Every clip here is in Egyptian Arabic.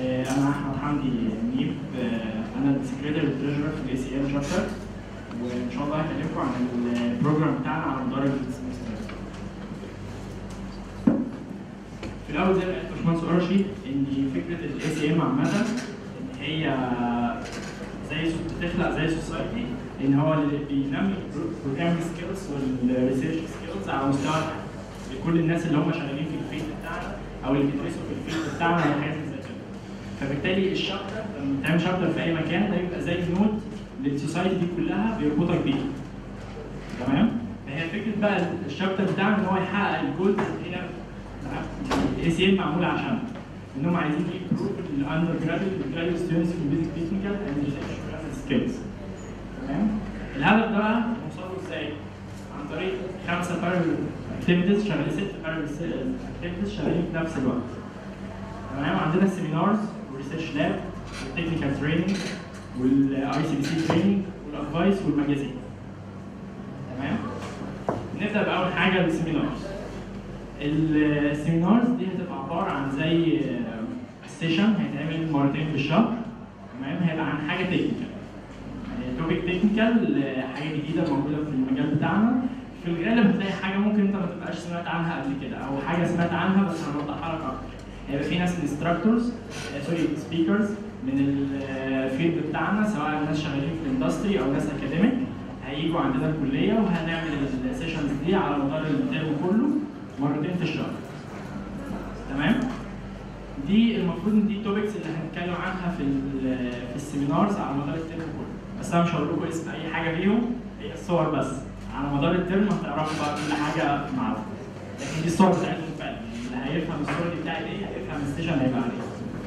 آه، انا احمد حمدي منيب آه، انا السكرتير تريجرر في الاي سي ال شابتر وان شاء الله هكلمكم عن البروجرام بتاعنا على مدار السمستر في الاول زي ما قال باشمهندس قرشي ان فكره الاي سي ام عامه ان هي زي بتخلق زي سوسايتي ان هو اللي بينمي البروجرامينج سكيلز والريسيرش سكيلز على مستوى لكل الناس اللي هم شغالين في الفيلد بتاعنا او اللي بيدرسوا في الفيلد بتاعنا وحاجات زي كده فبالتالي الشابتر لما بتعمل شابتر في اي مكان ده يبقى زي نوت للسوسايتي دي كلها بيربطك بيها تمام فهي فكره بقى الشابتر بتاعنا ان هو يحقق الجولز اللي هنا الاي سي ام معموله عشان انهم عايزين يبروف الاندر جراديويت والجراديويت ستودنتس في البيزك تكنيكال اند ريسيرش سكيلز تمام الهدف ده بقى نوصله ازاي؟ عن طريق خمسه بارل اكتيفيتيز شغالين ست بارل اكتيفيتيز شغالين في نفس الوقت تمام عندنا السيمينارز والريسيرش لاب والتكنيكال تريننج والاي سي بي سي تريننج والادفايس والماجازين تمام نبدا باول حاجه السيمينارز السيمينارز دي هتبقى عباره عن زي سيشن هيتعمل مرتين في الشهر تمام هيبقى عن حاجه تكنيكال توبيك تكنيكال حاجه جديده موجوده في المجال بتاعنا في الغالب هتلاقي حاجه ممكن انت ما تبقاش سمعت عنها قبل كده او حاجه سمعت عنها بس هنوضحها لك اكتر هيبقى في ناس انستراكتورز سوري سبيكرز من الفيلد بتاعنا سواء ناس شغالين في الاندستري او ناس اكاديميك هيجوا عندنا الكليه وهنعمل السيشنز دي على مدار الترم كله مرتين في الشهر تمام دي المفروض ان دي التوبكس اللي هنتكلم عنها في في السيمينارز على مدار الترم كله بس انا مش هقول لكم اسم اي حاجه فيهم هي الصور بس على مدار الترم هتعرفوا بقى كل حاجه مع لكن دي الصور بتاعتهم فعلا اللي هيفهم الصور دي بتاعت ايه هيفهم السيشن هيبقى عليه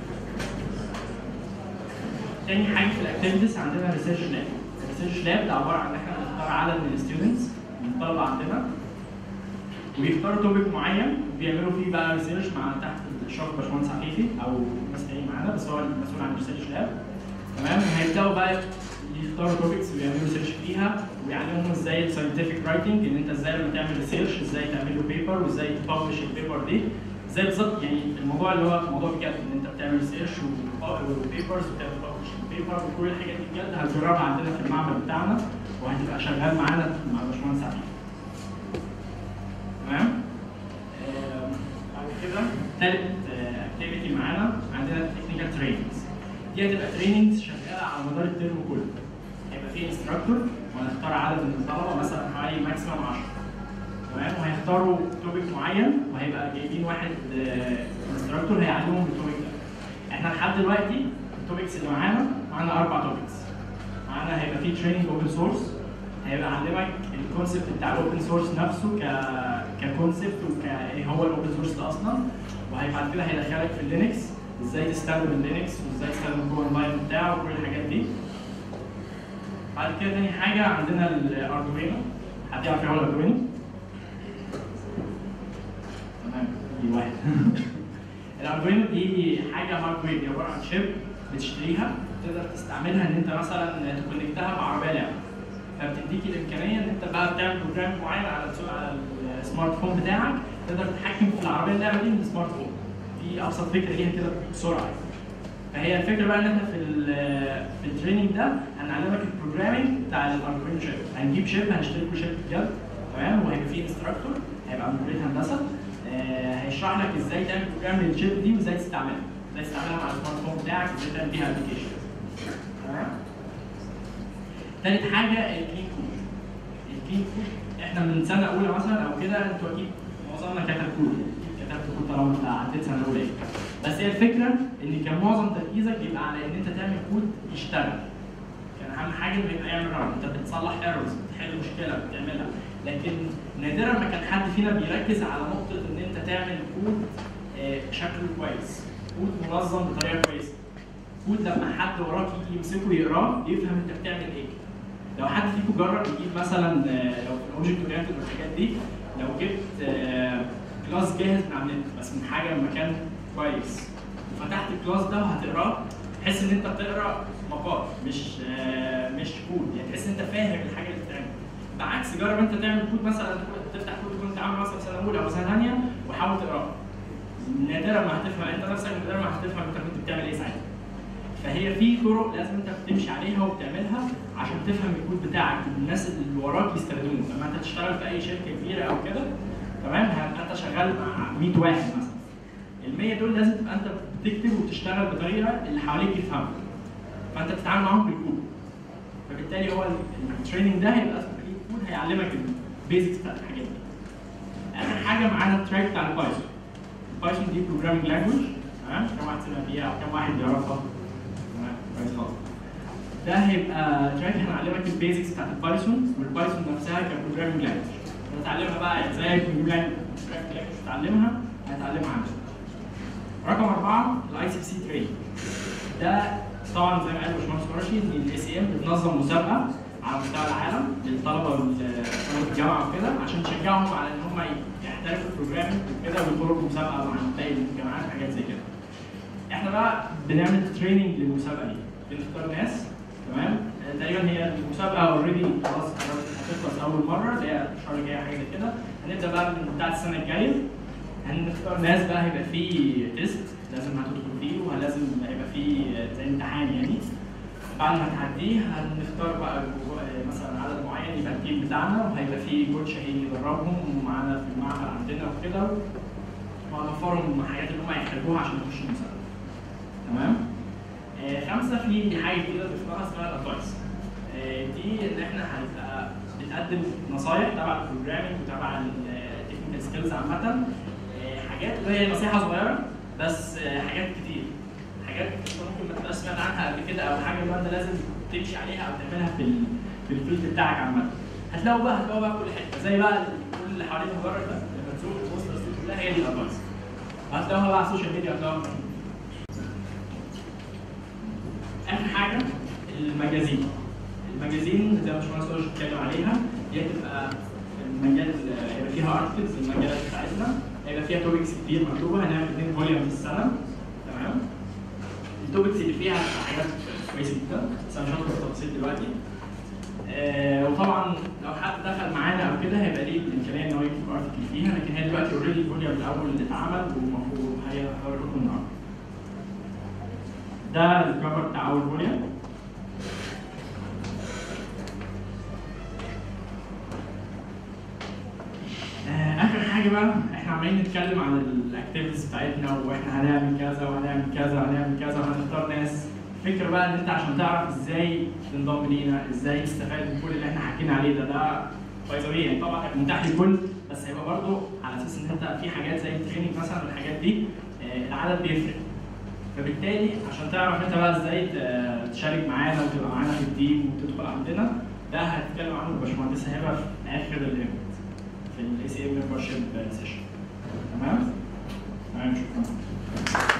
تاني حاجه في الاكتيفيتيز عندنا ريسيرش لاب الريسيرش لاب ده عباره عن ان احنا بنختار عدد من الستودنتس من الطلبه عندنا ويختاروا توبيك معين بيعملوا فيه بقى ريسيرش مع تحت اشراف باشمهندس عفيفي او ناس تانيين معانا بس هو المسؤول عن الريسيرش لاب تمام هيبداوا بقى يختاروا توبكس ويعملوا ريسيرش فيها ويعلمهم ازاي الساينتفك رايتنج ان انت ازاي لما تعمل ريسيرش ازاي تعمل له بيبر وازاي تبلش البيبر دي زي بالظبط يعني الموضوع اللي هو موضوع بجد ان انت بتعمل ريسيرش وبيبرز وتعمل ببلش البيبر وكل الحاجات دي بجد هتجربها عندنا في المعمل بتاعنا وهتبقى شغال معانا مع باشمهندس عفيفي تمام بعد كده ثالث اكتيفيتي معانا عندنا تكنيكال تريننجز دي هتبقى تريننجز شغاله على مدار الترم كله هيبقى في انستراكتور وهنختار عدد من الطلبه مثلا حوالي ماكسيمم 10 تمام وهيختاروا توبيك معين وهيبقى جايبين واحد انستراكتور هيعلمهم التوبيك ده احنا لحد دلوقتي التوبكس اللي معانا معانا اربع توبكس معانا هيبقى في تريننج اوبن سورس هيبقى علمك الكونسيبت بتاع الاوبن سورس نفسه ك ككونسيبت وك هو الاوبن سورس ده اصلا وهيبعد كده هيدخلك في اللينكس ازاي تستخدم اللينكس وازاي تستخدم جوه اللاين بتاعه وكل الحاجات دي بعد كده تاني حاجه عندنا الاردوينو حد يعرف ايه هو الاردوينو؟ تمام دي واحد الاردوينو دي حاجه هاردوير دي عباره عن شيب بتشتريها تقدر تستعملها ان انت مثلا تكونكتها بعربيه لعبه فبتديك الامكانيه ان انت بقى بتعمل بروجرام معين على على السمارت فون بتاعك تقدر تتحكم في العربيه اللعبه دي من السمارت فون دي ابسط فكره ليها كده بسرعه فهي الفكره بقى ان احنا في ال في التريننج ده هنعلمك البروجرامنج بتاع الاردوينو شيب هنجيب شيب هنشتري له شيب بجد تمام وهيبقى فيه انستراكتور هيبقى من كليه هندسه آه هيشرح لك ازاي تعمل بروجرام للشيب دي وازاي تستعملها ازاي تستعملها مع السمارت فون بتاعك ازاي تعمل بيها ابلكيشن تمام تالت حاجه الكلين كود الكلين كود احنا من سنه اولى مثلا او كده انتوا اكيد معظمنا كتب كود كتبت كود طالما انت عديت سنه اولى بس هي الفكره ان كان معظم تركيزك يبقى على ان انت تعمل كود يشتغل كان اهم حاجه انه يبقى يعمل ران انت بتصلح ايرورز بتحل مشكله بتعملها لكن نادرا ما كان حد فينا بيركز على نقطه ان انت تعمل كود شكله كويس كود منظم بطريقه كويسه كود لما حد وراك يجي يمسكه يقراه يفهم انت بتعمل ايه لو حد فيكم جرب يجيب مثلا لو في الاوبجكت اورينتد والحاجات دي لو جبت كلاس جاهز من على النت بس من حاجه من مكان كويس وفتحت الكلاس ده وهتقراه تحس ان انت بتقرا مقال مش مش كود يعني تحس ان انت فاهم الحاجه اللي بتتعمل بعكس جرب انت تعمل كود مثلا تفتح كود كنت عامله مثلا سنه اولى او سنه ثانيه وحاول تقراه نادرا ما هتفهم انت نفسك نادرا ما هتفهم انت كنت بتعمل ايه ساعتها فهي في طرق لازم انت بتمشي عليها وبتعملها عشان تفهم الكود بتاعك الناس اللي وراك يستخدموه لما انت تشتغل في اي شركه كبيره او كده تمام هتبقى انت شغال مع 100 واحد مثلا ال 100 دول لازم تبقى انت بتكتب وتشتغل بطريقه اللي حواليك يفهموا فانت بتتعامل معاهم بالكود فبالتالي هو التريننج ده هيبقى اسمه كلين كود هيعلمك البيزكس بتاعت الحاجات دي اخر حاجه معانا التراك بتاع البايثون البايثون دي بروجرامينج لانجوج تمام كم واحد سمع بيها او كم واحد يعرفها تمام كويس خالص ده هيبقى تراك هنعلمك البيزكس بتاعت البايثون والبايثون نفسها كبروجرامينج لانجوج هتتعلمها بقى ازاي بروجرامينج لانجوج تتعلمها هتتعلمها عندك رقم أربعة الاي سي سي ترين ده طبعا زي ما قال باشمهندس قرشي ان الاي سي ام بتنظم مسابقه على مستوى العالم للطلبه طلبه الجامعه وكده عشان تشجعهم على ان هم يحترفوا البروجرامينج وكده ويدخلوا في مسابقه مع باقي الجامعات وحاجات زي كده. احنا بقى بنعمل تريننج للمسابقه دي بنختار ناس تمام آه، تقريبا هي المسابقه اوريدي خلاص قررت هتخلص اول مره اللي هي الشهر الجاي حاجه زي كده هنبدا بقى من بتاعت السنه الجايه هنختار ناس بقى هيبقى فيه تيست لازم هتدخل فيه ولازم هيبقى فيه زي امتحان يعني بعد ما تعديه هنختار بقى جو- مثلا عدد معين يبقى التيم بتاعنا وهيبقى فيه كوتش هيجي يدربهم ومعانا في المعهد عندنا وكده وهنوفرهم الحاجات اللي هم يحتاجوها عشان يخشوا المسابقه تمام آه خمسه في حاجه جديده ضفناها اسمها الادفايس آه دي ان احنا هنبقى بتقدم نصايح تبع البروجرامينج وتبع التكنيكال سكيلز عامه آه حاجات اللي هي نصيحه صغيره بس آه حاجات كتير حاجات انت ممكن ما تبقاش سمعت عنها قبل كده او حاجه اللي انت لازم تمشي عليها او تعملها في ال- في الفيلد بتاعك عامه هتلاقوا بقى هتلاقوا بقى في كل حته زي بقى كل اللي حوالين المدرج ده لما تشوف البوسترز دي كلها هي دي الادفايس هتلاقوها بقى على السوشيال ميديا هتلاقوها اخر حاجه المجازين المجازين زي ما باشمهندس سورج اتكلم عليها هي تبقى المجال هيبقى فيها ارتكلز المجالات بتاعتنا هيبقى فيها توبكس كتير مكتوبه هنعمل اثنين فوليوم في السنه تمام التوبكس اللي فيها هتبقى حاجات كويسه جدا بس انا مش هدخل في التفاصيل دلوقتي آه وطبعا لو حد دخل معانا او كده هيبقى ليه الامكانيه ان هو يكتب ارتكل فيها لكن هي دلوقتي اوريدي الفوليوم الاول اللي اتعمل ومفروض هي هوريكم النهارده ده الكفر بتاع اول فوليوم آه، اخر حاجه بقى احنا عمالين نتكلم عن الاكتيفيتيز بتاعتنا واحنا هنعمل كذا وهنعمل كذا وهنعمل كذا وهنختار ناس الفكره بقى ان انت عشان تعرف ازاي تنضم لينا ازاي تستفاد من كل اللي احنا حكينا عليه ده ده باي ذا يعني طبعا هيبقى متاح للكل بس هيبقى برضه على اساس ان انت في حاجات زي التريننج مثلا والحاجات دي آه، العدد بيفرق فبالتالي عشان تعرف انت بقى ازاي ت- تشارك معانا وتبقى معانا في التيم وتدخل عندنا ده هنتكلم عنه الباشمهندس هيبقى في اخر الايفنت في الاي سي ام ممبرشيب سيشن تمام؟ تمام شكرا